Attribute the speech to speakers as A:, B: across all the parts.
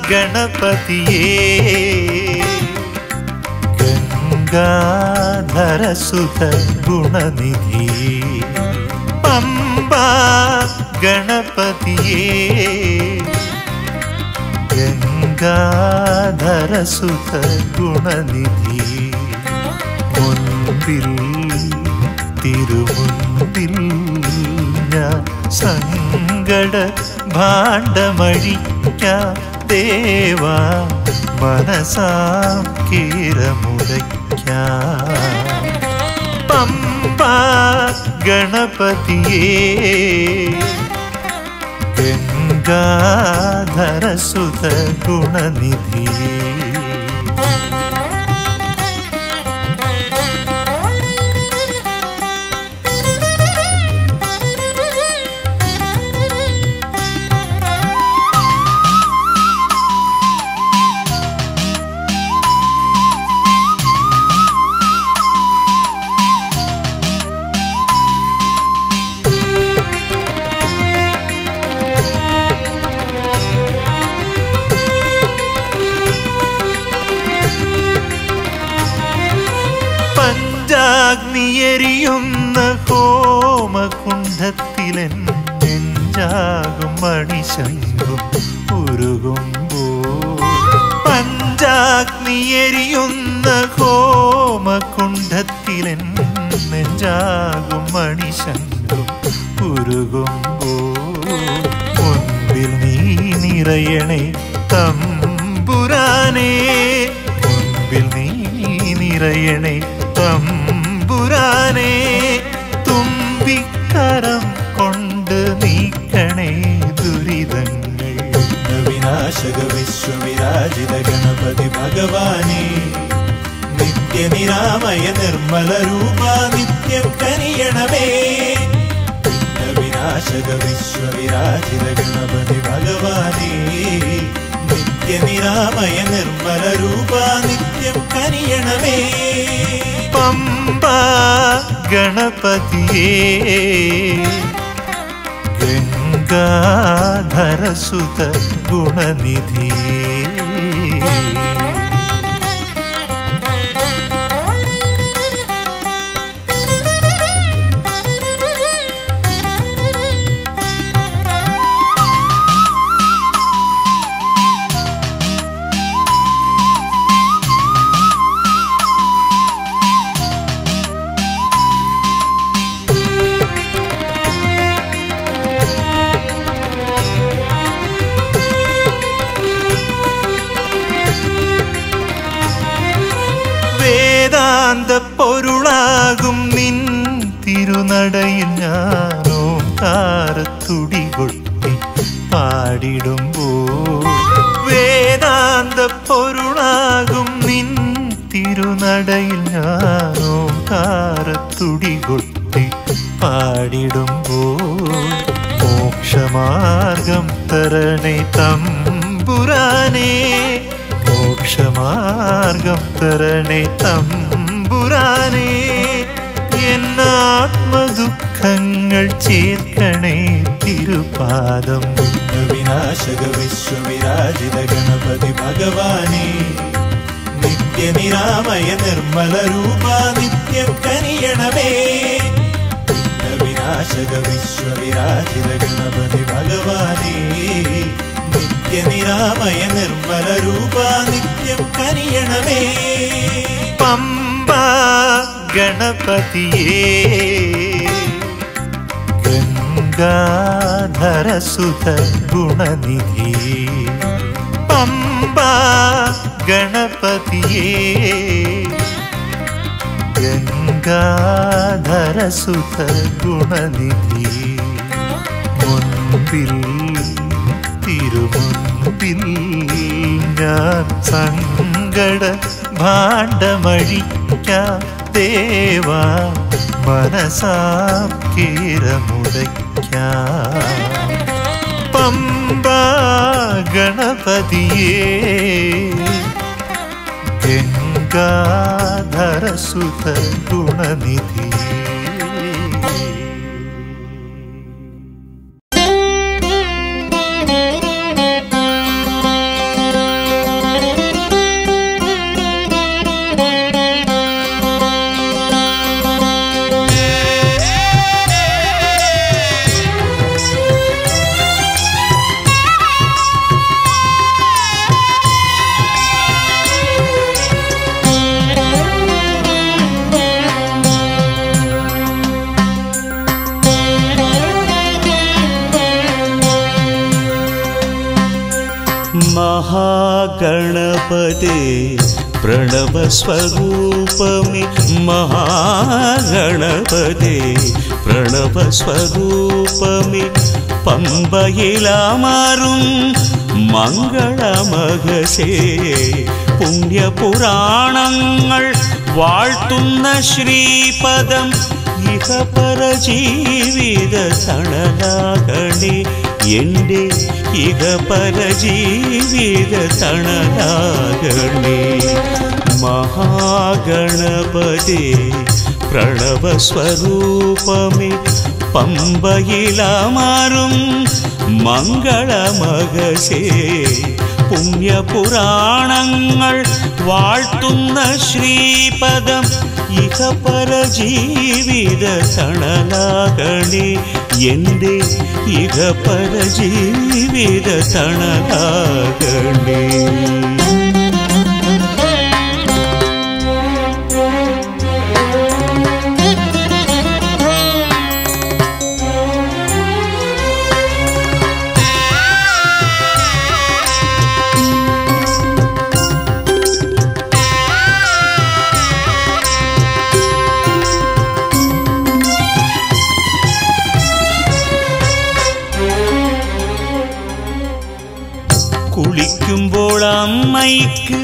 A: ഗണപതിയേ ഗംഗാധരസുത ഗുണനിധി പമ്പ ഗണപതിയേ ഗംഗാധരസുത ഗുണനിധി മുൻപിൽ തിരുമുൻപിൽ ഞാൻ സങ്കട ഭാണ്ഡമഴിക്കാം ദേവാ മനസാം കീരമുടയ്ക്കാം പമ്പ ഗണപതിയേ ഗംഗാധരസുത ഗുണനിധി പഞ്ചാഗ്നിയെരിയുന്ന ഹോമകുണ്ഠത്തിലെൻ നെഞ്ചാകും മണിശങ്കും ഉരുകുമ്പോൾ പഞ്ചാഗ്നിയെരിയുന്ന ഹോമകുണ്ഠത്തിലെൻ നെഞ്ചാകും മണിശങ്കും ഉരുകുമ്പോൾ മുൻപിൽ നീ നിറയണേ തമ്പുരാനേ മുൻപിൽ നീ നിറയണേ തമ്പുരാനേ തുമ്പിക്കരം കൊണ്ട് നീക്കണേ ദുരിതങ്ങൾ
B: വിനാശക വിശ്വവിരാജിത ഗണപതി ഭഗവാനെ നിത്യനിരാമയ നിർമ്മല രൂപ നിത്യം കനിയണമേ വിനാശക വിശ്വവിരാജിത ഗണപതി ഭഗവാനെ നിത്യനിരാമയ നിർമ്മല രൂപ നിത്യം കനിയണമേ
A: പമ്പ ഗണപതിയേ ഗംഗാധരസുത ഗുണനിധിയേ വേദാന്ത പൊരുളാകും നിൻ തിരുനടയിൽ ഞാനോ താരത്തുടി കൊട്ടി പാടിടുമ്പോൾ വേദാന്ത പൊരുളാകും നിൻ തിരുനടയിൽ ഞാനോ താരത്തുടി കൊട്ടി പാടിടുമ്പോൾ മോക്ഷമാർഗം തരണേ തമ്പുരാനേ മോക്ഷമാർഗം തരണേ തമ്പുരാനേ എന്നാത്മദുഃഖങ്ങൾ ചേർക്കണേ തിരുപാദം
B: വിനാശക വിശ്വവിരാജിത ഗണപതി ഭഗവാനെ നിത്യനിരാമയ നിർമ്മല രൂപ നിത്യം കനിയണമേ വിനാശക വിശ്വവിരാജിത ഗണപതി ഭഗവാനെ നിത്യനിരാമയ നിർമ്മല രൂപ നിത്യം കനിയണമേ
A: പമ്പ ഗണപതിയേ ഗംഗാധരസുത ഗുണനിധി പമ്പ ഗണപതിയേ ഗംഗാധരസുത ഗുണനിധി മുൻപിൽ തിരുമുൻപിൽ ഞാൻ സങ്കട ഭാണ്ഡമഴിക്കാം ദേവാ മനസാം കീരമുടയ്ക്കാം പമ്പ ഗണപതിയേ ഗംഗാധരസുത ഗുണനിധി
C: Thank you. മഹാഗണപതേ പ്രണവസ്വരൂപമേ മഹാഗണപതേ പ്രണവസ്വരൂപമേ പമ്പയിലാമാറും മംഗളമകസേ പുണ്യപുരാണങ്ങൾ വാഴ്ത്തുന്ന ശ്രീപദം ഇഹപര ജീവിത തണലാകണേ എൻ്റെ ഇഹപര ജീവിത തണലാകണേ മഹാഗണപതേ പ്രണവസ്വരൂപമേ പമ്പയിലമാറും മംഗളമകസേ പുണ്യപുരാണങ്ങൾ വാഴ്ത്തുന്ന ശ്രീപദം ഇഹപര ജീവിത തണലാകണേ എൻ്റെ ഇഹപര ജീവിത തണലാകണേ കുളിക്കുമ്പോൾ അമ്മയ്ക്ക്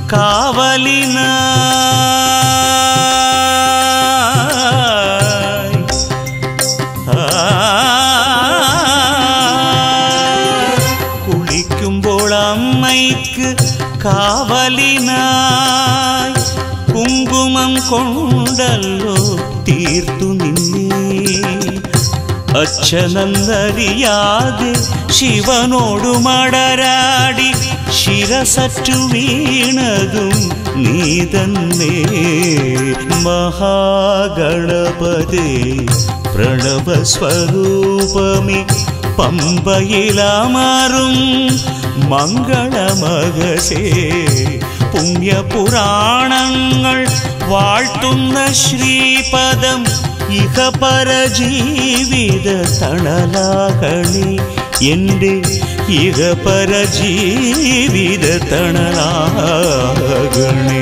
C: കാവലിനായി കുളിക്കുമ്പോൾ അമ്മയ്ക്ക് കാവലിനായി കുങ്കുമം കൊണ്ടല്ലോ തീർത്തു നിന്നേ അച്ഛനെന്നറിയാതെ ശിവനോടു മടരാടി ശിരസറ്റു വീണതും നീ തന്നെ മഹാഗണപതേ പ്രണവസ്വരൂപമേ പമ്പയിലമാറും മംഗളമകസേ പുണ്യപുരാണങ്ങൾ വാഴ്ത്തുന്ന ശ്രീപദം ഇഹപര ജീവിത തണലാകണി എൻ്റെ ഇഹപര ജീവിത തണലാകണി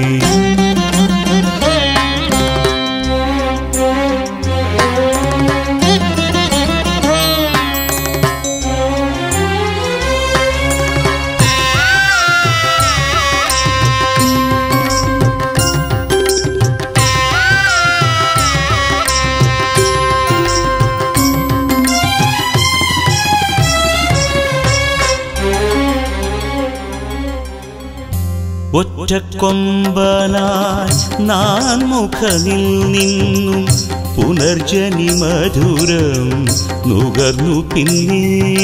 C: ഒറ്റക്കൊമ്പനായി നാൻ മുഖനിൽ നിന്നും പുനർജനി മധുരം നുകർന്നു പിന്നെ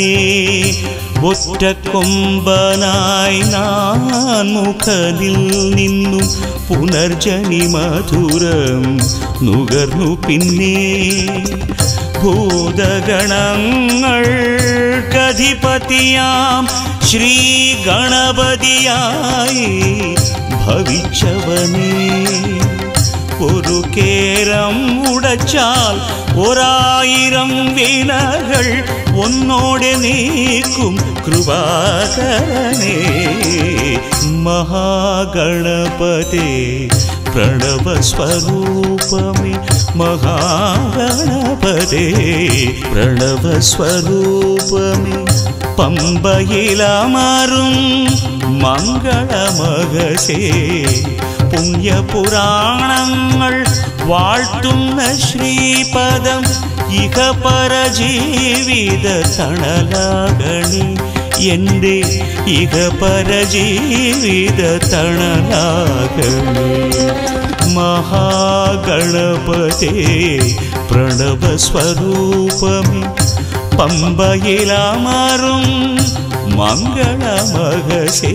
C: ഒറ്റക്കൊമ്പനായി നാൻ മുഖനിൽ നിന്നും പുനർജനി മധുരം നുകർന്നു പിന്നെ ഭൂതഗണങ്ങൾ കധിപതിയാം ശ്രീ ഗണപതിയായി ഭവിച്ചവനേ ഒരു കേരം ഉടച്ചാൽ ഒരായിരം വിനകൾ ഒന്നോടെ നീക്കും കൃപാകരനേ മഹാഗണപതേ പ്രണവസ്വരൂപമേ മഹാഗണപതേ പ്രണവസ്വരൂപമേ പമ്പയിലമാറും മംഗളമകസേ പുണ്യപുരാണങ്ങൾ വാഴ്ത്തുന്ന ശ്രീപദം ഇഹപര ജീവിത തണലാകണി എൻ്റെ ഇഹപര ജീവിത തണലാകണി മഹാഗണപതേ പ്രണവസ്വരൂപമേ പമ്പയിലമാറും മംഗളമകസേ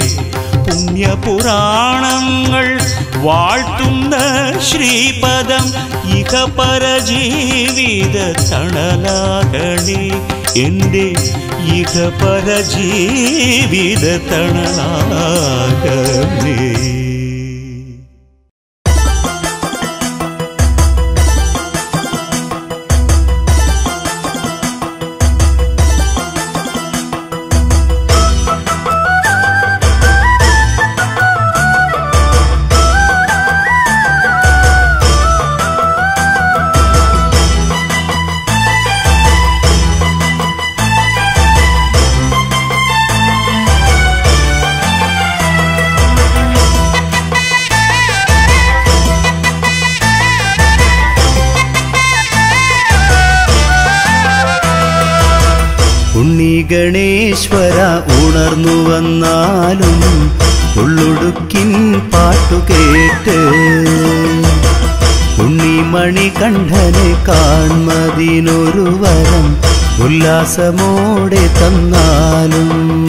C: പുണ്യപുരാണങ്ങൾ വാഴ്ത്തുന്ന ശ്രീപദം ഇഹപര ജീവിത തണലാകണി എൻ്റെ ഇഹപര ജീവിത തണലാകണി
D: ും ഉണ്ണി ഗണേശ്വര ഉണർന്നു വന്നാലും ഉള്ളൊടുക്കിൻ പാട്ടു കേട്ട് ഉണ്ണിമണി കണ്ഠനെ കാൺമതിനൊരു വരം ഉല്ലാസമോടെ തന്നാലും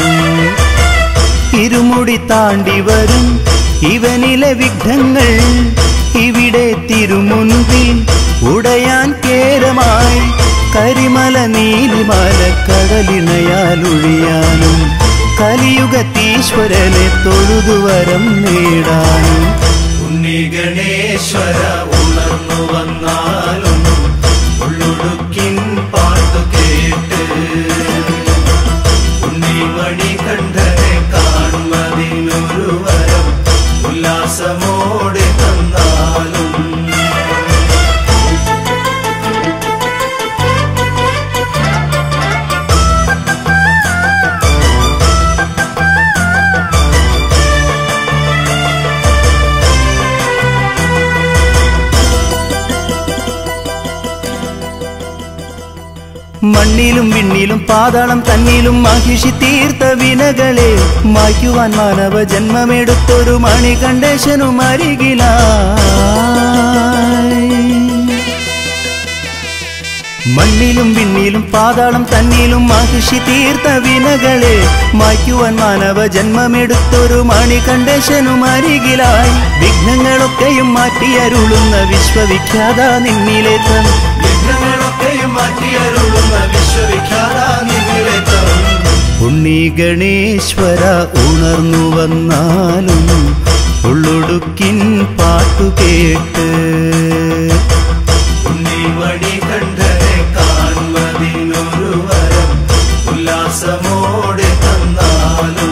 D: ഇരുമുടി താണ്ടി വരും ഇവനിലെ വിഘ്നങ്ങൾ ഇവിടെ തിരുമുൻപിൽ ഉടയാൻ കേരമായി കരിമല നീലിമല കടലിണയാൽ ഒഴിയാനും കലിയുഗത്തീശ്വരനെ തൊഴുതുവരം നേടാനും ഉണ്ണി ഗണേശ്വര ഉണർന്നു വന്നാലും ഉള്ളൊടുക്കിൻ പാട്ടു കേട്ട് ഉണ്ണിമണി കണ്ഠനെ കാണുന്നതിനൊരു വരം ഉല്ലാസമോടെ തന്നാലും മണ്ണിലും വിണ്ണിലും പാതാളം തന്നിലും മഹിഷി തീർത്ത വിനകളെ മായ്ക്കുവാൻ മാനവ ജന്മമെടുത്തൊരു മണികണ്ഠേശനും അരികിലായി മണ്ണിലും വിണ്ണിലും പാതാളം തന്നിലും മഹിഷി തീർത്ത വിനകളെ മായ്ക്കുവാൻ മാനവ ജന്മമെടുത്തൊരു മണികണ്ഠേശനും അരികിലായി വിഘ്നങ്ങളൊക്കെയും മാറ്റിയരുളുന്ന വിശ്വവിഖ്യാത നിന്നിലേറ്റം വിഘ്നങ്ങളൊക്കെയും മാറ്റിയരുളുന്ന വിശ്വവിഖ്യാത നിന്നിലേറ്റം ഉണ്ണി ഗണേശ്വര ഉണർന്നു വന്നാലും ഉള്ളൊടുക്കിൻ പാട്ടു കേട്ട് ഉണ്ണിമണി കണ്ഠനെ കാൺമതിനൊരു വരം ഉല്ലാസമോടെ തന്നാലും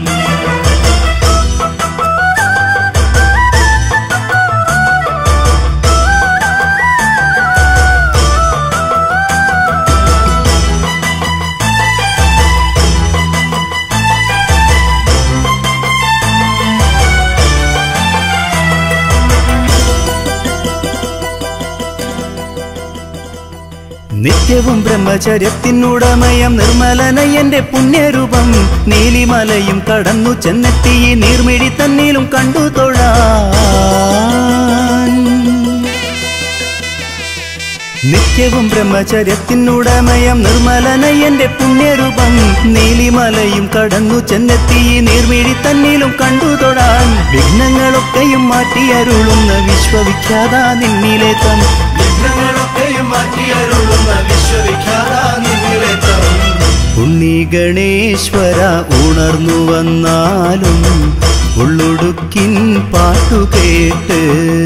D: നിത്യവും ബ്രഹ്മചര്യത്തിനുടമയം നിർമ്മലനയ്യന്റെ പുണ്യരൂപം നീലിമലയും കടന്നു ചെന്നെത്തി ഈ നീർമിഴി തന്നിലും കണ്ടു തൊഴാൻ നിത്യവും ബ്രഹ്മചര്യത്തിനുടമയം നിർമ്മലനയ്യന്റെ പുണ്യരൂപം നീലിമലയും കടന്നു ചെന്നെത്തി ഈ നീർമിഴി തന്നിലും കണ്ടു തൊഴാൻ വിഘ്നങ്ങളൊക്കെയും മാറ്റിയരുളുന്ന വിശ്വവിഖ്യാത നിന്നിലേത്തം വിഘ്നങ്ങളൊക്കെയും മാറ്റിയരുളുന്ന വിശ്വവിഖ്യാത നിന്നിലേത്തം ഉണ്ണി ഗണേശ്വര ഉണർന്നു വന്നാലും ഉള്ളൊടുക്കിൻ പാട്ടു കേട്ട്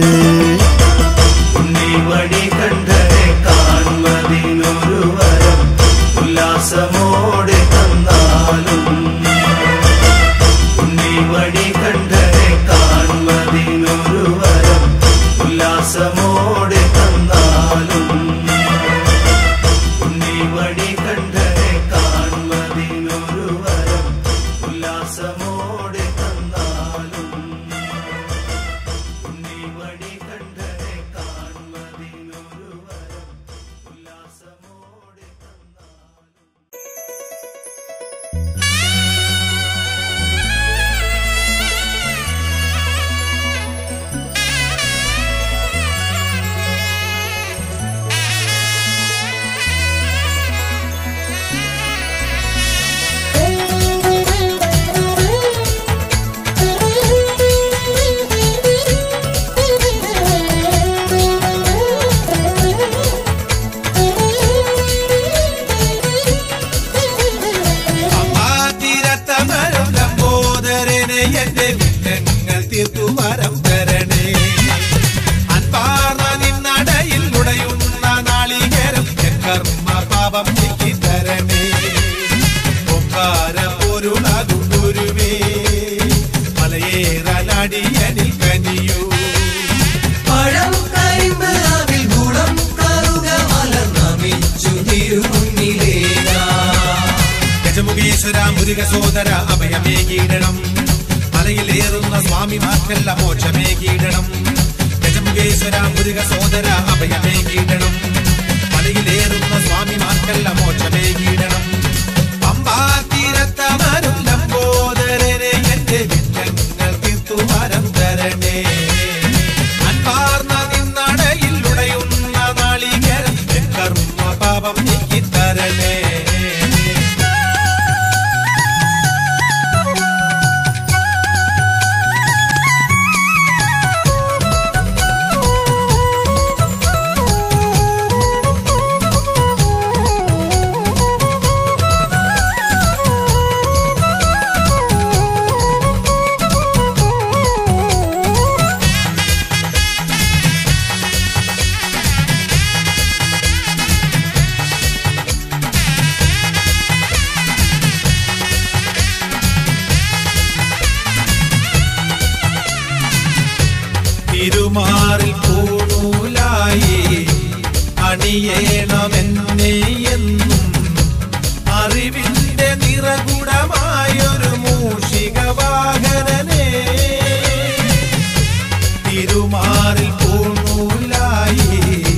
D: ഉണ്ണിമണി കണ്ഠനെ കാണുന്നതിനൊരു വരം ഉല്ലാസമോടെ തന്നാലും ഉണ്ണിമണി കണ്ഠനെ കാണുന്നതിനൊരു വരം ഉല്ലാസമോടെ തന്നാലും ഉണ്ണിമണി കണ്ഠനെ കാണുന്നതിനൊരു വരം ഉല്ലാസമോടെ തന്നാലും ഉണ്ണിമണി കണ്ഠനെ കാണുന്നതിനൊരു വരം ഉല്ലാസമോടെ തന്നാലും
B: തീരത്തമരം ലംബോദരനെ എന്റെ വിഘ്നങ്ങൾ തീർത്തു വരം തരണേ അൻപാർന്ന നിന്നടയിൽ ഉടയുന്ന നാളികേരം എൻ കർമ്മ പാപം നീക്കി തരണേ ഒക്കാര പൊരുളകുരുവേ മലയേറാനടിയനിൽ കനിയൂ
E: പഴം കരിമ്പ് അതിൽ ഗുണം കറുക മലർന്നമിച്ചു തിരുമുന്നിലേനാ
B: ഗജമുഖീശ്വര മുരുക സോദര അഭയമേകീടണം മലയിലേറുന്ന സ്വാമിമാർക്കല്ല മോക്ഷമേകീടണം ഗജമുഖേശ്വര മുരുക സോദര അഭയമേകീടണം മലയിലേറുന്ന സ്വാമിമാർക്കല്ല മോക്ഷമേകീടണം അണിയേണമെന്നെ എന്നും അറിവിന്റെ നിറകുടമായൊരു മൂഷിക വാഹനനെ തിരുമാറിൽ പൂണൂലായി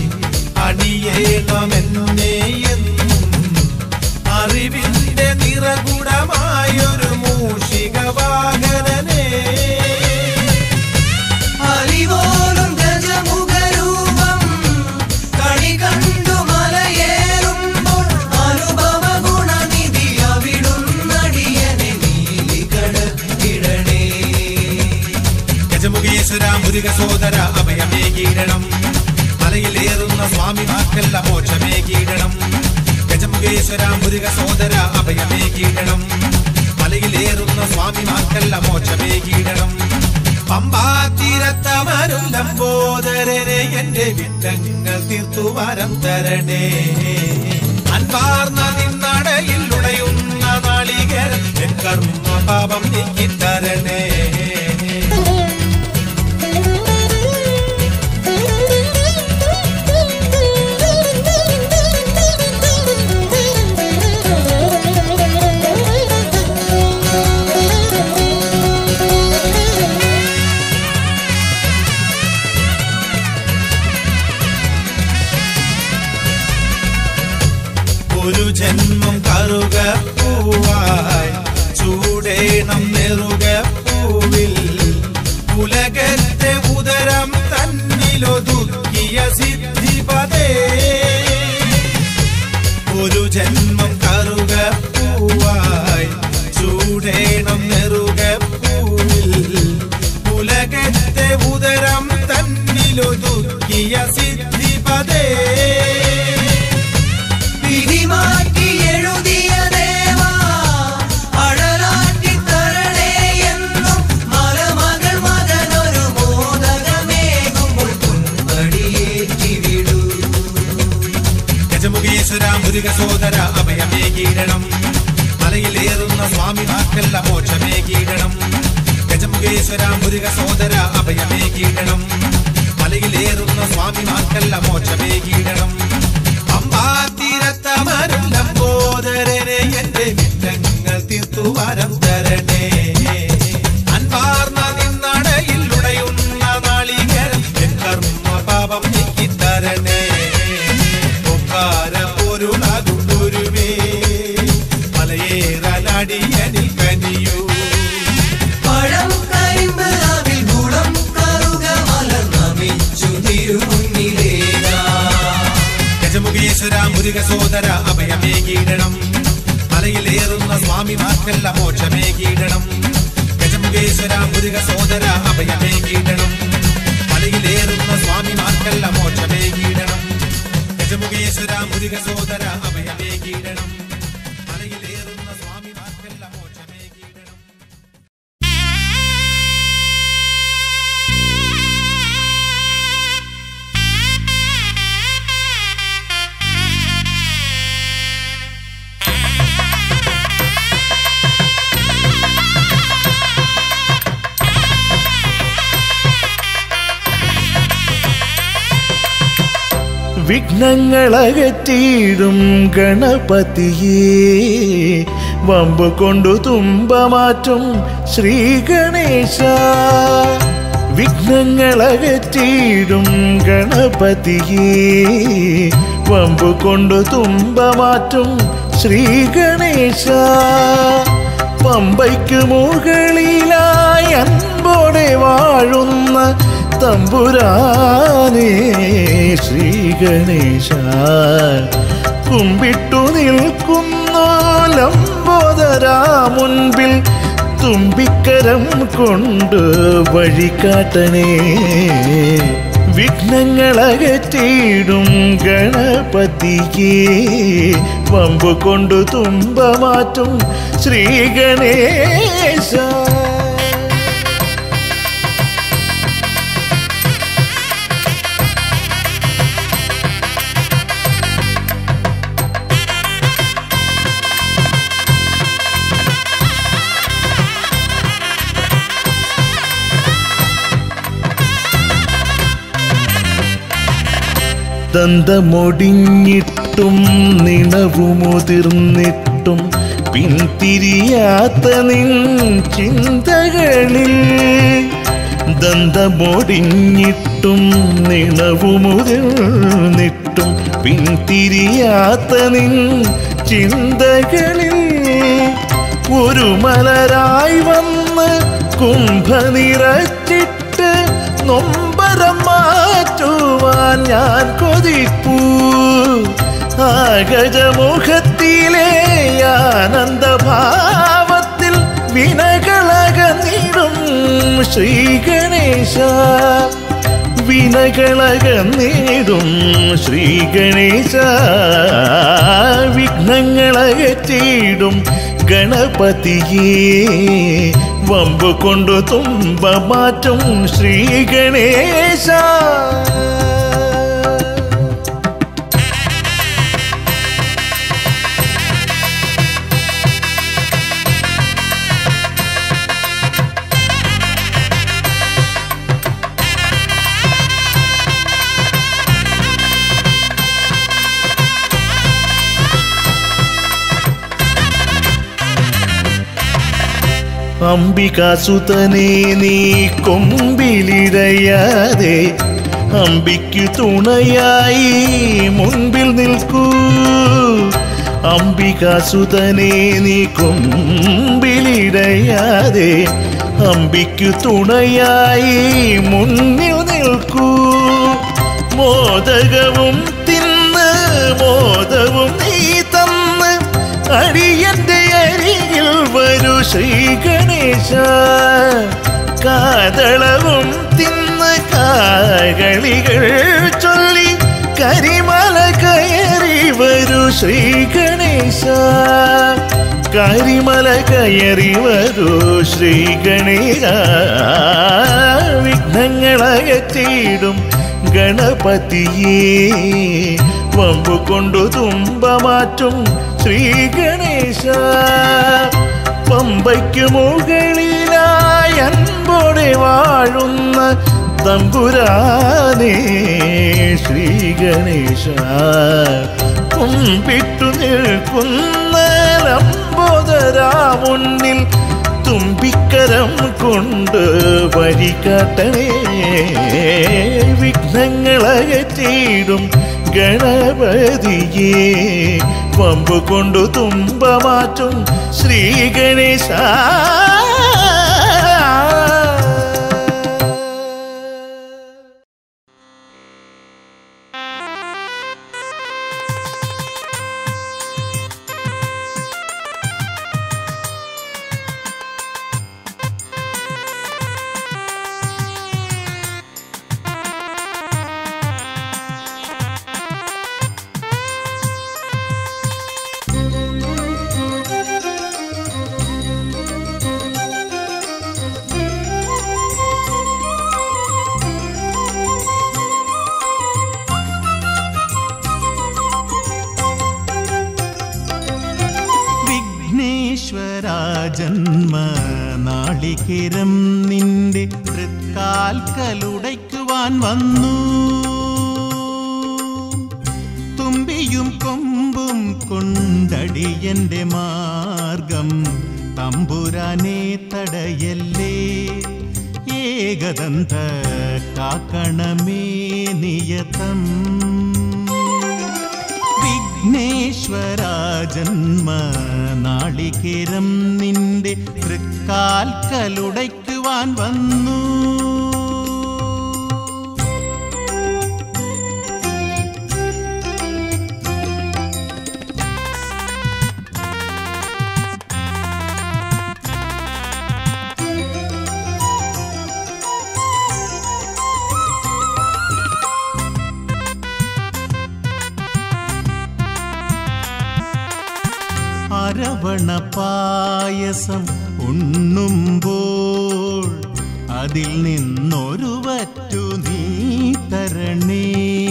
B: അണിയേണമെന്നെ എന്നും അറിവിന്റെ നിറകുടമായൊരു മൂഷിക വാഹനനെ
E: അറിവോലും ഗജമുഖരൂപം കണി കണ്ടു മലയേറുമ്പോൾ അനുഭവ ഗുണനിധി അവിടുന്നടിയനെ നീലികടക്കിടണേ
B: ഗജമുഖേശ്വര മുരുക സോദര അഭയമേ കീഴണം മലയിലേറുന്ന സ്വാമിമാർക്കല്ല മോക്ഷമേ കീഴണം ഗജമുഖേശ്വര മുരുക സോദര അഭയമേ കീഴണം മലയിലേറുന്ന സ്വാമിമാർക്കല്ല മോക്ഷമേ കീഴണം പമ്പാ തീരത്തമരും ലംബോദരനെ എന്റെ വിട്ടങ്ങൾ തീർത്തു വരം തരണേ അൻപാർന്ന നിന്നടയിൽ ഉടയുന്ന നാളികേരം എൻ കർമ്മ പാപം നീക്കിത്തരണേ ഒരു ജന്മം കറുക പൂവായി ചൂടേണം നെറുക പൂവിൽ ഉലകത്തെ ഉദരം തന്നിലൊതുക്കിയ സിദ്ധിപതേ ഒരു ജന്മം കറുക പൂവായി ചൂടേണം നെറുക പൂവിൽ ഉലകത്തെ ഉദരം തന്നിലൊതുക്കിയ സിദ്ധിപതേ
E: വിധി മാറ്റി എഴുതിയ ദേവാ അഴലാറ്റി തരണേ എന്നും മലമകൾ മകനൊരു മോദകമേകുമ്പോൾ തുമ്പടിയേറ്റി വിടൂ
B: ഗജമുഖേശ്വര മുരുക സോദര അഭയമേ കീഴണം മലയിലേറുന്ന സ്വാമിമാർക്കല്ല മോക്ഷമേ കീഴണം ഗജമുഖേശ്വര മുരുക സോദര അഭയമേ കീഴണം മലയിലേറുന്ന സ്വാമിമാർക്കല്ല മോക്ഷമേ കീഴണം അമ്പാ തീരത്തമരും ലംബോദരനെ എന്റെ വിറ്റങ്ങൾ തീർത്തു വരം തരണേ അൻപാർന്ന നിന്നടയിൽ ഉടയുന്ന നാളികേരം എൻ കർമ്മ പാപം നീക്കിത്തരണേ പൊക്കാര പൊരുളാകും ഗുരുവേ മലയേറാനടിയനിൽ കനിയൂ
E: പഴം കരിമ്പ് അവിൽ ഗുണം കറുക മലർ നമിച്ചു തിരുമുന്നിലേതാ
B: ഗജമുഖേശ്വര മുരുക സോദര അഭയമേ കീഴണം മലയിലേറുന്ന സ്വാമിമാർക്കല്ല മോക്ഷമേ കീഴണം ഗജമുഖേശ്വര മുരുക സോദര അഭയമേ കീഴണം മലയിലേറുന്ന സ്വാമിമാർക്കല്ല മോക്ഷമേ കീഴണം ഗജമുഖേശ്വര മുരുക സോദര അഭയമേ കീഴണം മലയിലേറുന്ന സ്വാമിമാർക്കല്ല മോക്ഷമേ കീഴണം
A: വിഘ്നങ്ങളകറ്റിയിടും ഗണപതിയേ വമ്പ് കൊണ്ടു തുമ്പമാറ്റും ശ്രീ ഗണേശ വിഘ്നങ്ങളകറ്റിയിടും ഗണപതിയേ വമ്പ് കൊണ്ടു തുമ്പമാറ്റും ശ്രീ ഗണേശ പമ്പയ്ക്ക് മുകളിലായി അൻപോടെ വാഴുന്ന തമ്പുരാനേ ശ്രീ ഗണേശ കുമ്പിട്ടു നിൽക്കുന്നു ലംബോദരാ മുൻപിൽ തുമ്പിക്കരം കൊണ്ട് വഴികാട്ടണേ വിഘ്നങ്ങളകറ്റിയിടും ഗണപതിയെ വമ്പ് കൊണ്ടു തുമ്പമാറ്റും ശ്രീ ഗണേശ ദന്തമൊടിഞ്ഞിട്ടും നിണവുമുതിർന്നിട്ടും പിന്തിരിയാത്ത നിൻ ചിന്തകളിൽ ദന്തമൊടിഞ്ഞിട്ടും നിണവുമുതിർന്നിട്ടും പിന്തിരിയാത്ത നിൻ ചിന്തകളിൽ ഒരു മലരായി വന്ന് കുംഭ നിറച്ചിട്ട് നൊമ്പരം മാറ്റുവാൻ ഞാൻ കൊതിപ്പൂ ആഗജമുഖത്തിലെ ആനന്ദഭാവത്തിൽ വിനകളകന്നിടും ശ്രീഗണേശ വിനകളകന്നിടും ശ്രീഗണേശ വിഘ്നങ്ങളകറ്റിയിടും ഗണപതിയേ വമ്പ് കൊണ്ടു തുമ്പ മാറ്റും ശ്രീഗണേശ അംബികാസുതനെ നീ കൊമ്പിലിടയാതെ അമ്പിക്കു തുണയായി മുൻപിൽ നിൽക്കൂ അംബികാസുതനെ നീ കൊമ്പിലിടയാതെ അമ്പിക്കു തുണയായി മുന്നിൽ നിൽക്കൂ മോദകവും തിന്ന് മോദവും നീ തന്ന് അടിയന്റെ അരികിൽ വരൂ ശ്രീ ഗണേശ കാതളവും തിന്ന് കാകളികൾ ചൊല്ലി കരിമല കയറി വരൂ ശ്രീ ഗണേശ കരിമല കയറി വരൂ ശ്രീ ഗണേശ വിഘ്നങ്ങളകറ്റിയിടും ഗണപതിയേ വമ്പു കൊണ്ടു തുമ്പ മാറ്റും ശ്രീ ഗണേശ പമ്പയ്ക്ക് മുകളിലായി അൻപോടെ വാഴുന്ന തമ്പുരാനേ ശ്രീ ഗണേശ കുമ്പിട്ടു നിൽക്കുന്ന ലംബോദരാ മുന്നിൽ തുമ്പിക്കരം കൊണ്ട് വഴികാട്ടണേ വിഘ്നങ്ങളകറ്റിയിടും ഗണപതിയെ പമ്പ് കൊണ്ടു തുമ്പ മാറ്റും ശ്രീ ഗണേശ
F: വിഘ്നേശ്വരാ ജന്മ നാളികേരം നിന്റെ തൃക്കാൽക്കലുടയ്ക്കുവാൻ വന്നു തുമ്പിയും കൊമ്പും കൊണ്ടടിയന്റെ മാർഗം തമ്പുരാനെ തടയല്ലേ ഏകദന്ത കാക്കണമേ നിയതം വിഘ്നേശ്വരാ ജന്മ നാളികേരം നിന്റെ തൃക്കാൽക്കലുടയ്ക്കുവാൻ വന്നു അരവണ പായസം ഉണ്ണുമ്പോൾ അതിൽ നിന്നൊരു വറ്റു നീ തരണേ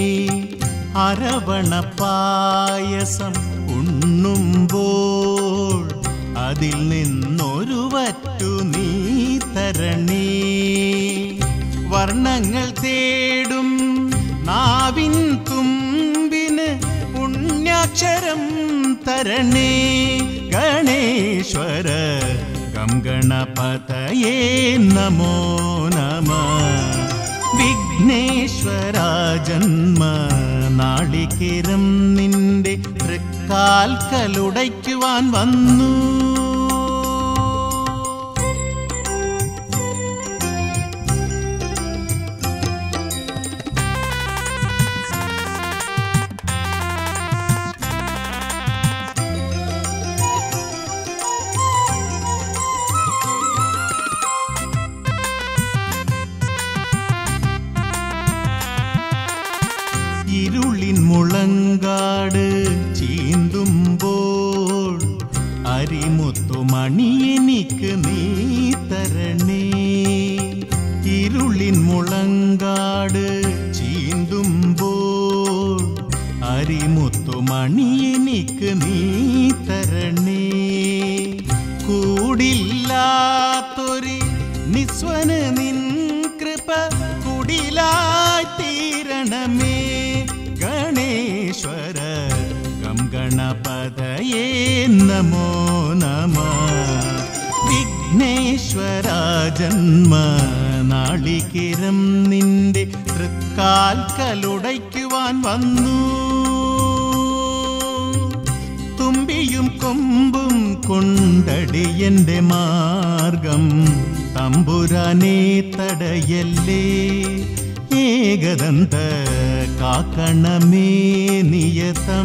F: അരവണ പായസം ഉണ്ണുമ്പോൾ അതിൽ നിന്നൊരു വറ്റു നീ തരണേ വർണ്ണങ്ങൾ തേടും നാവിൻ തുമ്പ തരണേ ഗണേശ്വര ഗം ഗണപതയേ നമോ നമ വിഘ്നേശ്വര ജന്മ നാളികേരം നിന്റെ തൃക്കാൽക്കലുടയ്ക്കുവാൻ വന്നു ഇരുളിൻ മുളങ്കാട് ചീന്തുമ്പോൾ അരിമുത്തുമണി എനിക്ക് നീ തരണേ ഇരുളിൻ മുളങ്കാട് ചീന്തുമ്പോൾ അരിമുത്തുമണി എനിക്ക് നീ തരണേ കൂടില്ലാത്തൊരു നിസ്വന് നിൻ കൃപ കുടിലായി തീരണമേ ഗണേശ്വര ഗം ഗണപതയേ നമോ നമ വിഘ്നേശ്വര ജന്മ നാളികേരം നിന്റെ തൃക്കാൽക്കലുടയ്ക്കുവാൻ വന്നു തുമ്പിയും കൊമ്പും കൊണ്ടടിയന്റെ മാർഗം തമ്പുരാനെ തടയല്ലേ ഏകദന്ത കാക്കണമേ നിയതം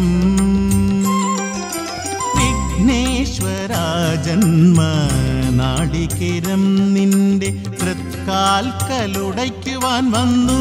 F: വിഘ്നേശ്വര ജന്മ നാളികേരം നിന്റെ തൃക്കാൽക്കലുടയ്ക്കുവാൻ വന്നു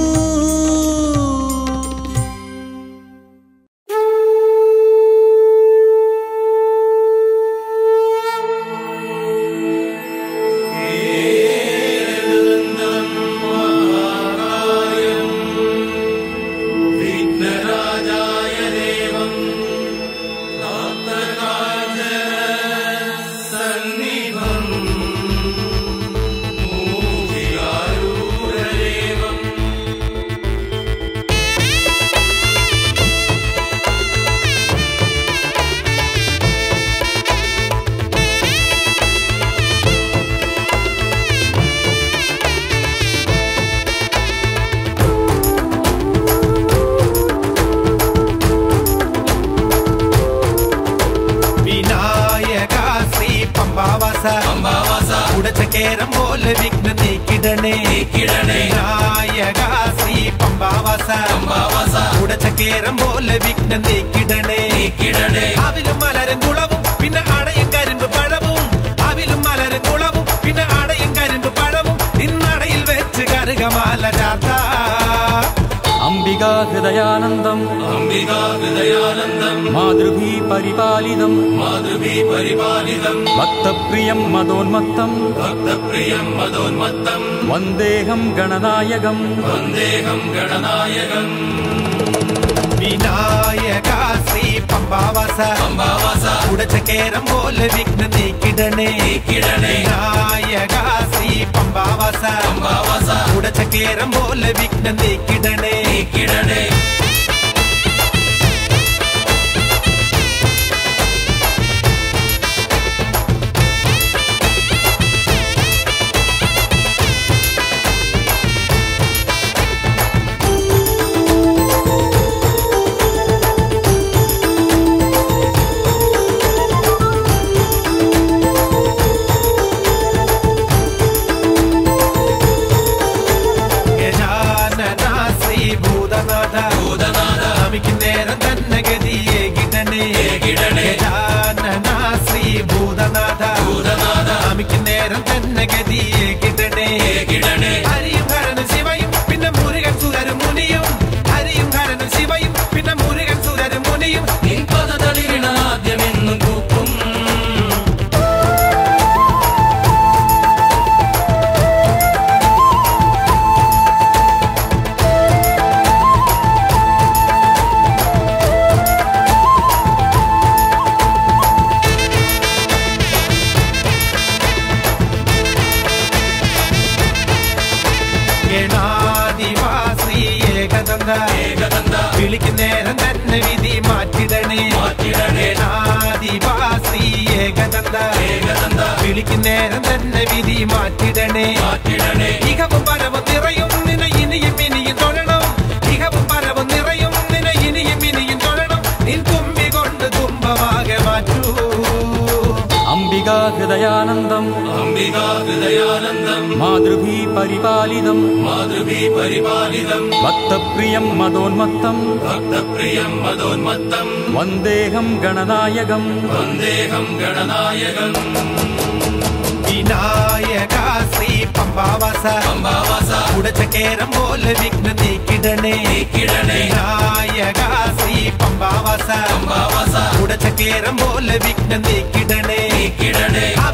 B: വിനായക ശ്രീ പമ്പാവാസ പമ്പാവാസ ഉടച്ചക്കേരം പോലെ വിഘ്ന നീക്കിടണേ നീക്കിടണേ വിനായക ശ്രീ പമ്പാവാസ പമ്പാവാസ ഉടച്ചക്കേരം പോലെ വിഘ്ന നീക്കിടണേ നീക്കിടണേ അവിലും മലരും കുളവും പിന്നെ അടയും കരിമ്പ് പഴവും അവിലും മലരും കുളവും പിന്നെ അടയും കരിമ്പ് പഴവും ഇന്നടയിൽ വെച്ച് കരുകമാല ചാത്ത
G: അംബികാ ഹൃദയാനന്ദം അംബികാ ഹൃദയാനന്ദം മാതൃഭീ പരിപാലിതം മാതൃഭീ പരിപാലിതം ഭക്തപ്രിയം മതോന്മത്തം ഭക്തപ്രിയം മതോന്മത്തം വന്ദേഹം ഗണനായകം വന്ദേഹം ഗണനായകം
B: വിനായക ശ്രീ പമ്പാവാസ പമ്പാവാസ ഉടച്ചക്കേരം പോലെ വിഘ്ന നീക്കിടണേ നീക്കിടണേ വിനായക ശ്രീ പമ്പാവാസ പമ്പാവാസ ഉടച്ചക്കേരം പോലെ വിഘ്ന നീക്കിടണേ നീക്കിടണേ ഗജാനന ശ്രീ ഭൂതനാഥ ഭൂതനാഥ നമിക്ക് നേരം തന്നെ ഗതിയെ കിടണേ കിടണേ ഗജാനന ശ്രീ ഭൂതനാഥ ഭൂതനാഥ നമിക്ക് നേരം തന്നെ ഗതിയെ കിടണേ കിടണേ ഹരിയും ഹരനും ശിവയും പിന്നെ മുരുകൻ സുരരും മുനിയും ഹരിയും ഹരനും ശിവയും പിന്നെ മുരുകൻ സുരരും മുനിയും
G: ആദ്യമെന്നും കൂപ്പും
B: ഗണാദിവാസി ഏകദന്ത ഏകദന്ത വിളിക്ക് നേരം തന്നെ വിധി മാറ്റിടണേ മാറ്റിടണേ മാറ്റിടണേ മാറ്റിടണേ ഇഹവും പരവും നിറയും നിന ഇനിയും ഇനിയും തൊഴണം ഇഹവും പരവും നിറയും നിന ഇനിയും ഇനിയും തൊഴണം നിൻ തുമ്പി കൊണ്ട് തുമ്പമാകെ മാറ്റൂ
G: അംബികാ ഹൃദയാനന്ദം അംബികാ ഹൃദയാനന്ദം മാതൃഭീ പരിപാലിതം മാതൃഭീ പരിപാലിതം ഭക്തപ്രിയം മതോന്മത്തം ഭക്തപ്രിയം മതോന്മത്തം വന്ദേഹം ഗണനായകം വന്ദേഹം ഗണനായകം
B: വിനായക ശ്രീ പമ്പാവാസ പമ്പാവാസ ഉടച്ചക്കേരം പോലെ വിഘ്ന നീക്കിടണേ നീക്കിടണേ വിനായക ശ്രീ പമ്പാവാസ പമ്പാവാസ ഉടച്ചക്കേരം പോലെ വിഘ്ന നീക്കിടണേ നീക്കിടണേ